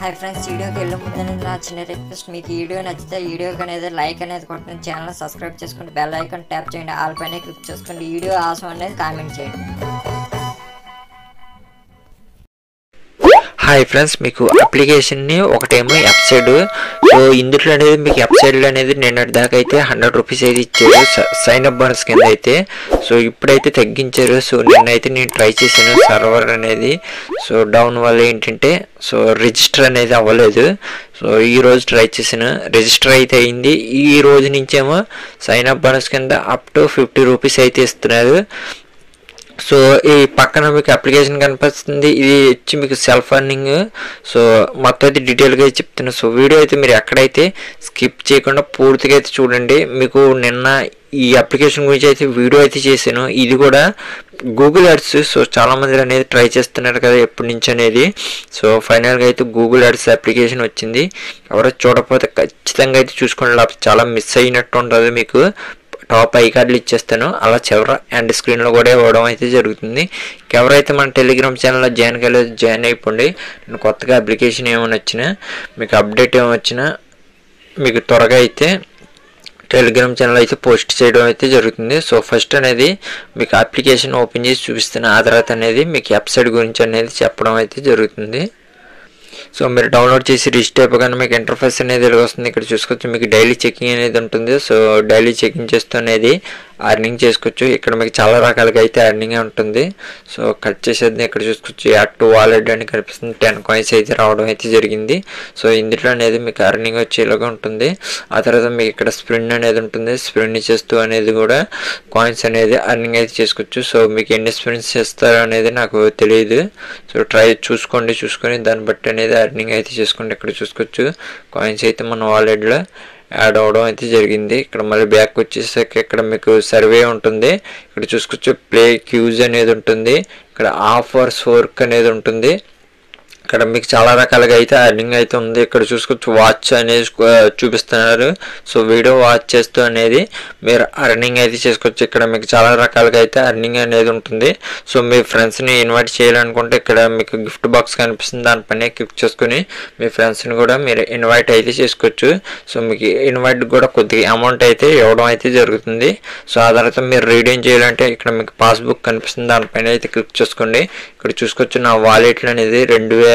hi friends వీడియోకి వెళ్ళే ముందు నా చిన్న రిక్వెస్ట్ మీకు ఈ వీడియో నచ్చితే ఈ వీడియోకి అనేది లైక్ అనేది కొట్టండి ఛానల్ సబ్స్క్రైబ్ చేసుకోండి బెల్ ఐకాన్ ట్యాప్ చేయండి ఆల్ పైన క్లిక్ చేసుకోండి ఈ వీడియో ఆసం అనేది కామెంట్ చేయండి హాయ్ ఫ్రెండ్స్ మీకు అప్లికేషన్ని ఒకటేమో వెబ్సైట్ సో ఇందులో అనేది మీకు వెబ్సైట్ అనేది నిన్నటి దాకా అయితే హండ్రెడ్ రూపీస్ అయితే ఇచ్చారు సైన్ అప్ బోనస్ కింద అయితే సో ఇప్పుడైతే తగ్గించారు సో నిన్నైతే నేను ట్రై చేశాను సర్వర్ అనేది సో డౌన్ వల్ల ఏంటంటే సో రిజిస్టర్ అనేది అవ్వలేదు సో ఈ రోజు ట్రై చేశాను రిజిస్టర్ అయితే అయింది ఈ రోజు నుంచేమో సైన్ అప్ బోనస్ కింద అప్ టు ఫిఫ్టీ రూపీస్ అయితే ఇస్తున్నారు సో ఈ పక్కన మీకు అప్లికేషన్ కనిపిస్తుంది ఇది వచ్చి మీకు సెల్ఫ్ అర్నింగ్ సో మొత్తం అయితే డీటెయిల్గా అయితే చెప్తున్నా సో వీడియో అయితే మీరు ఎక్కడైతే స్కిప్ చేయకుండా పూర్తిగా అయితే చూడండి మీకు నిన్న ఈ అప్లికేషన్ గురించి అయితే వీడియో అయితే చేశాను ఇది కూడా గూగుల్ యాడ్స్ సో చాలా మంది అనేది ట్రై చేస్తున్నారు కదా ఎప్పటి నుంచి అనేది సో ఫైనల్గా అయితే గూగుల్ యాడ్స్ అప్లికేషన్ వచ్చింది ఎవరో చూడకపోతే ఖచ్చితంగా అయితే చూసుకోండి లేకపోతే చాలా మిస్ అయినట్టు ఉంటుంది మీకు టాప్ ఐ కార్డులు ఇచ్చేస్తాను అలా చివర ఎండ్ స్క్రీన్లో కూడా ఇవ్వడం అయితే జరుగుతుంది ఎవరైతే మన టెలిగ్రామ్ ఛానల్లో జాయిన్ కాలేదు జాయిన్ అయిపోండి నేను కొత్తగా అప్లికేషన్ ఏమైనా వచ్చినా మీకు అప్డేట్ ఏమైనా వచ్చినా మీకు త్వరగా అయితే టెలిగ్రామ్ ఛానల్ అయితే పోస్ట్ చేయడం అయితే జరుగుతుంది సో ఫస్ట్ అనేది మీకు అప్లికేషన్ ఓపెన్ చేసి చూపిస్తున్న ఆ తర్వాత అనేది మీకు వెబ్సైట్ గురించి అనేది చెప్పడం అయితే జరుగుతుంది సో మీరు డౌన్లోడ్ చేసి రిజిస్టర్ అయిపోగానే మీకు ఇంటర్ఫేస్ అనేది ఇలా వస్తుంది ఇక్కడ చూసుకోవచ్చు మీకు డైలీ చెకింగ్ అనేది ఉంటుంది సో డైలీ చెకింగ్ చేస్తూ అనేది అర్నింగ్ చేసుకోవచ్చు ఇక్కడ మీకు చాలా రకాలుగా అయితే అర్నింగ్ ఉంటుంది సో కట్ చేసేది ఇక్కడ చూసుకోవచ్చు యాడ్ టు వాలెట్ అని కనిపిస్తుంది టెన్ కాయిన్స్ అయితే రావడం అయితే జరిగింది సో ఇందులో అనేది మీకు అర్నింగ్ వచ్చేలాగా ఉంటుంది ఆ తర్వాత మీకు ఇక్కడ స్ప్రిన్ అనేది ఉంటుంది స్ప్రిన్ చేస్తూ అనేది కూడా కాయిన్స్ అనేది అర్నింగ్ అయితే చేసుకోవచ్చు సో మీకు ఎన్ని స్ప్రిన్స్ చేస్తారు అనేది నాకు తెలియదు సో ట్రై చూసుకోండి చూసుకొని దాన్ని బట్టి అనేది అర్నింగ్ అయితే చేసుకోండి ఇక్కడ చూసుకోవచ్చు కాయిన్స్ అయితే మన వాలెట్లో యాడ్ అవడం అయితే జరిగింది ఇక్కడ మళ్ళీ బ్యాక్ వచ్చేసరికి ఇక్కడ మీకు సర్వే ఉంటుంది ఇక్కడ చూసుకోవచ్చు ప్లే క్యూజ్ అనేది ఉంటుంది ఇక్కడ ఆఫర్స్ వర్క్ అనేది ఉంటుంది ఇక్కడ మీకు చాలా రకాలుగా అయితే అర్నింగ్ అయితే ఉంది ఇక్కడ చూసుకోవచ్చు వాచ్ అనేది చూపిస్తున్నారు సో వీడియో వాచ్ చేస్తూ అనేది మీరు అర్నింగ్ అయితే చేసుకోవచ్చు ఇక్కడ మీకు చాలా రకాలుగా అయితే అర్నింగ్ అనేది ఉంటుంది సో మీ ఫ్రెండ్స్ని ఇన్వైట్ చేయాలనుకుంటే ఇక్కడ మీకు గిఫ్ట్ బాక్స్ కనిపిస్తుంది దానిపైన క్లిక్ చేసుకుని మీ ఫ్రెండ్స్ని కూడా మీరు ఇన్వైట్ అయితే చేసుకోవచ్చు సో మీకు ఇన్వైట్ కూడా కొద్దిగా అమౌంట్ అయితే ఇవ్వడం అయితే జరుగుతుంది సో ఆ తర్వాత మీరు రీడింగ్ చేయాలంటే ఇక్కడ మీకు పాస్బుక్ కనిపిస్తుంది దానిపైన అయితే క్లిక్ చేసుకోండి ఇక్కడ చూసుకోవచ్చు నా వాలెట్లు అనేది రెండు వేల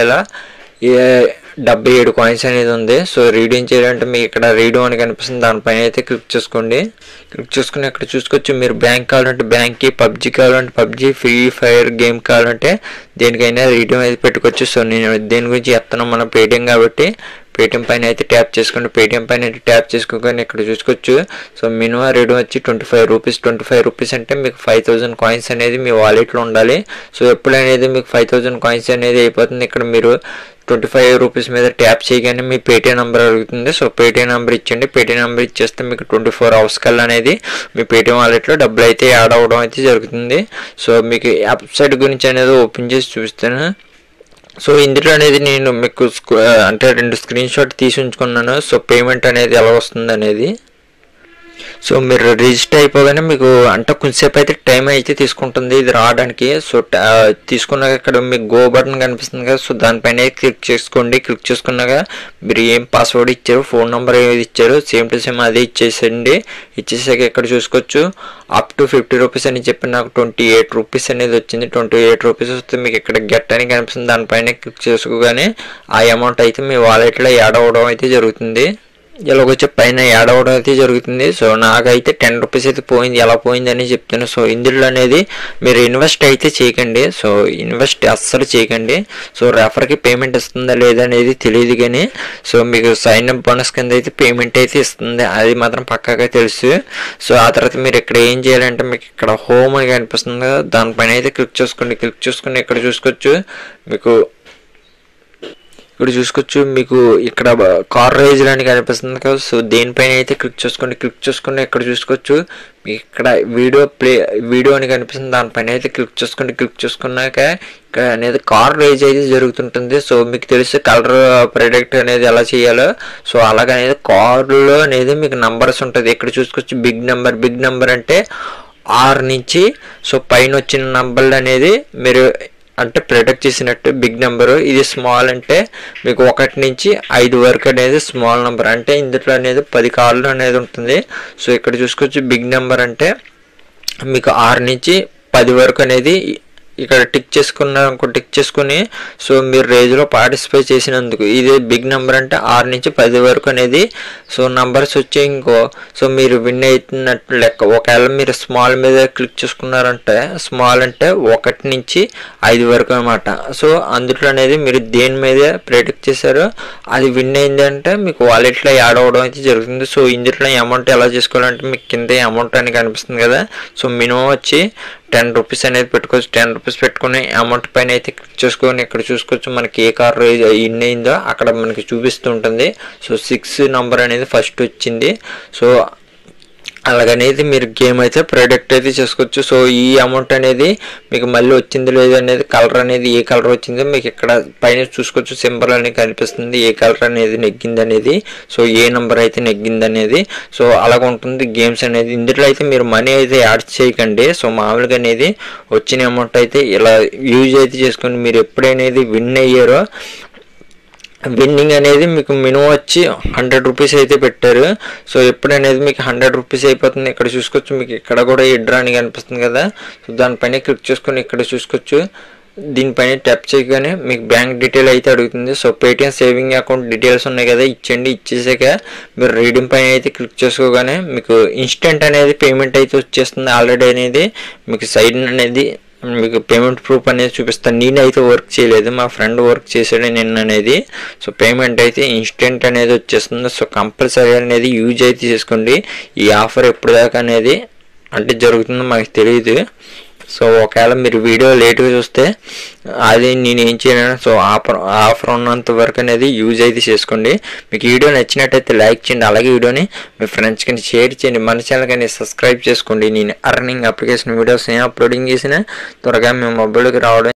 డెబ్బై ఏడు కాయిన్స్ అనేది ఉంది సో రీడింగ్ చేయాలంటే మీకు ఇక్కడ రీడో అని కనిపిస్తుంది దానిపైన అయితే క్లిక్ చేసుకోండి క్లిక్ చేసుకుని ఇక్కడ చూసుకోవచ్చు మీరు బ్యాంక్ కావాలంటే బ్యాంక్కి పబ్జీ కావాలంటే పబ్జీ ఫ్రీ ఫైర్ గేమ్ కావాలంటే దేనికైనా రీడియం అయితే పెట్టుకోవచ్చు సో నేను దేని గురించి చెప్తున్నాను మన పేటిఎం కాబట్టి పేటిఎం పైన అయితే ట్యాప్ చేసుకోండి పేటిఎం పైన అయితే ట్యాప్ చేసుకోగానే ఇక్కడ చూసుకోవచ్చు సో మినిమం రేట్ వచ్చి twenty five rupees twenty five rupees అంటే మీకు ఫైవ్ థౌసండ్ కాయిన్స్ అనేది మీ వాలెట్లో ఉండాలి సో ఎప్పుడనేది మీకు ఫైవ్ థౌసండ్ కాయిన్స్ అనేది అయిపోతుంది ఇక్కడ మీరు ట్వంటీ ఫైవ్ రూపీస్ మీద ట్యాప్ చేయగానే మీ పేటీఎం నెంబర్ అడుగుతుంది సో పేటీఎం నెంబర్ ఇచ్చండి పేటీఎం నెంబర్ ఇచ్చేస్తే మీకు ట్వంటీ ఫోర్ అవర్స్ కల్లా అనేది మీ పేటీఎం వాలెట్లో డబ్బులు అయితే యాడ్ అవ్వడం అయితే జరుగుతుంది సో మీకు వెబ్సైట్ గురించి అనేది ఓపెన్ చేసి చూపిస్తాను సో ఇందులో అనేది నేను మీకు అంటే రెండు స్క్రీన్ షాట్ తీసి ఉంచుకున్నాను సో పేమెంట్ అనేది ఎలా వస్తుంది అనేది సో మీరు రిజిస్టర్ అయిపోగానే మీకు అంటే కొంచెంసేపు అయితే టైం అయితే తీసుకుంటుంది ఇది రావడానికి సో తీసుకున్నాక ఇక్కడ మీకు గో బటన్ కనిపిస్తుంది కదా సో దానిపైన క్లిక్ చేసుకోండి క్లిక్ చేసుకున్నాక మీరు ఏం పాస్వర్డ్ ఇచ్చారు ఫోన్ నెంబర్ ఏది ఇచ్చారు సేమ్ టు సేమ్ అదే ఇచ్చేసండి ఇచ్చేసాక ఇక్కడ చూసుకోవచ్చు అప్ టు ఫిఫ్టీ రూపీస్ అని చెప్పి నాకు ట్వంటీ ఎయిట్ రూపీస్ అనేది వచ్చింది ట్వంటీ ఎయిట్ రూపీస్ వస్తే మీకు ఇక్కడ గెట్ అని కనిపిస్తుంది దానిపైన క్లిక్ చేసుకోగానే ఆ అమౌంట్ అయితే మీ వాలెట్లో యాడ్ అవ్వడం అయితే జరుగుతుంది ఇలాగొచ్చే పైన యాడ్ అవ్వడం అయితే జరుగుతుంది సో నాకైతే టెన్ రూపీస్ అయితే పోయింది ఎలా పోయింది అని చెప్తాను సో ఇందులో అనేది మీరు ఇన్వెస్ట్ అయితే చేయకండి సో ఇన్వెస్ట్ అస్సలు చేయకండి సో రెఫర్కి పేమెంట్ ఇస్తుందా లేదా అనేది తెలియదు కానీ సో మీకు సైన్ అప్ బోనస్ కింద అయితే పేమెంట్ అయితే ఇస్తుంది అది మాత్రం పక్కాగా తెలుసు సో ఆ తర్వాత మీరు ఇక్కడ ఏం చేయాలంటే మీకు ఇక్కడ హోమ్ అని కనిపిస్తుంది కదా దానిపైన అయితే క్లిక్ చేసుకోండి క్లిక్ చేసుకుని ఇక్కడ చూసుకోవచ్చు మీకు ఇక్కడ చూసుకోవచ్చు మీకు ఇక్కడ కార్ రైజ్ అని కనిపిస్తుంది కదా సో దేనిపైన అయితే క్లిక్ చేసుకోండి క్లిక్ చేసుకుని ఇక్కడ చూసుకోవచ్చు మీకు ఇక్కడ వీడియో ప్లే వీడియో అని కనిపిస్తుంది దానిపైన అయితే క్లిక్ చేసుకోండి క్లిక్ చేసుకున్నాక ఇక్కడ అనేది కార్ రైజ్ అయితే జరుగుతుంటుంది సో మీకు తెలుసు కలర్ ప్రొడక్ట్ అనేది ఎలా చేయాలో సో అలాగనేది కార్లో అనేది మీకు నంబర్స్ ఉంటుంది ఇక్కడ చూసుకోవచ్చు బిగ్ నెంబర్ బిగ్ నెంబర్ అంటే ఆరు నుంచి సో పైన వచ్చిన నంబర్లు అనేది మీరు అంటే ప్రొడక్ట్ చేసినట్టు బిగ్ నెంబర్ ఇది స్మాల్ అంటే మీకు ఒకటి నుంచి ఐదు వరకు అనేది స్మాల్ నెంబర్ అంటే ఇందులో అనేది పది కార్లు అనేది ఉంటుంది సో ఇక్కడ చూసుకోవచ్చు బిగ్ నెంబర్ అంటే మీకు ఆరు నుంచి పది వరకు అనేది ఇక్కడ టిక్ చేసుకున్నారు అనుకో టిక్ చేసుకుని సో మీరు రేజ్లో పార్టిసిపేట్ చేసినందుకు ఇది బిగ్ నెంబర్ అంటే ఆరు నుంచి పది వరకు అనేది సో నంబర్స్ వచ్చి ఇంకో సో మీరు విన్ అవుతున్నట్టు లెక్క ఒకవేళ మీరు స్మాల్ మీద క్లిక్ చేసుకున్నారంటే స్మాల్ అంటే ఒకటి నుంచి ఐదు వరకు అనమాట సో అందులో అనేది మీరు దేని మీద ప్రెడిక్ట్ చేశారో అది విన్ అయింది అంటే మీకు వాలెట్లో యాడ్ అవ్వడం అయితే జరుగుతుంది సో ఇందులో అమౌంట్ ఎలా చేసుకోవాలంటే మీకు కింద అమౌంట్ అని కనిపిస్తుంది కదా సో మినిమం వచ్చి టెన్ రూపీస్ అనేది పెట్టుకోవచ్చు టెన్ రూపీస్ పెట్టుకుని అమౌంట్ పైన అయితే క్లిక్ చేసుకొని ఇక్కడ చూసుకోవచ్చు మనకి ఏ కార్ ఇన్ అయిందో అక్కడ మనకి చూపిస్తూ ఉంటుంది సో సిక్స్ నంబర్ అనేది ఫస్ట్ వచ్చింది సో అలాగనేది మీరు గేమ్ అయితే ప్రొడక్ట్ అయితే చేసుకోవచ్చు సో ఈ అమౌంట్ అనేది మీకు మళ్ళీ వచ్చింది లేదు అనేది కలర్ అనేది ఏ కలర్ వచ్చిందో మీకు ఇక్కడ పైన చూసుకోవచ్చు సింబల్ అనేది కనిపిస్తుంది ఏ కలర్ అనేది నెగ్గింది అనేది సో ఏ నెంబర్ అయితే నెగ్గింది అనేది సో అలాగ ఉంటుంది గేమ్స్ అనేది ఇందులో అయితే మీరు మనీ అయితే యాడ్ చేయకండి సో మామూలుగా అనేది వచ్చిన అమౌంట్ అయితే ఇలా యూజ్ అయితే చేసుకొని మీరు ఎప్పుడైనా విన్ అయ్యారో విన్నింగ్ అనేది మీకు మినిమం వచ్చి హండ్రెడ్ రూపీస్ అయితే పెట్టారు సో ఎప్పుడనేది మీకు హండ్రెడ్ రూపీస్ అయిపోతుంది ఇక్కడ చూసుకోవచ్చు మీకు ఇక్కడ కూడా ఎడ్రా అని కనిపిస్తుంది కదా సో దానిపైన క్లిక్ చేసుకొని ఇక్కడ చూసుకోవచ్చు దీనిపైన ట్యాప్ చేయగానే మీకు బ్యాంక్ డీటెయిల్ అయితే అడుగుతుంది so Paytm saving account details ఉన్నాయి కదా ఇచ్చేయండి ఇచ్చేసాక మీరు రీడింగ్ పైన అయితే క్లిక్ చేసుకోగానే మీకు ఇన్స్టెంట్ అనేది పేమెంట్ అయితే వచ్చేస్తుంది ఆల్రెడీ అనేది మీకు సైడ్ అనేది మీకు పేమెంట్ ప్రూఫ్ అనేది చూపిస్తాను నేనైతే వర్క్ చేయలేదు మా ఫ్రెండ్ వర్క్ చేసాడు నిన్న అనేది సో పేమెంట్ అయితే ఇన్స్టెంట్ అనేది వచ్చేస్తుంది సో కంపల్సరీ అనేది యూజ్ అయితే చేసుకోండి ఈ ఆఫర్ ఎప్పుడు దాకా అనేది అంటే జరుగుతుందో మాకు తెలియదు సో ఒకవేళ మీరు వీడియో లేట్గా చూస్తే అది నేను ఏం చేయలేను సో ఆఫర్ ఆఫర్ ఉన్నంత వరకు అనేది యూజ్ అయితే చేసుకోండి మీకు వీడియో నచ్చినట్టయితే లైక్ చేయండి అలాగే వీడియోని మీ ఫ్రెండ్స్ కానీ షేర్ చేయండి మన ఛానల్ కానీ సబ్స్క్రైబ్ చేసుకోండి నేను అర్నింగ్ అప్లికేషన్ వీడియోస్ ఏం అప్లోడింగ్ చేసినా త్వరగా మీ మొబైల్కి రావడం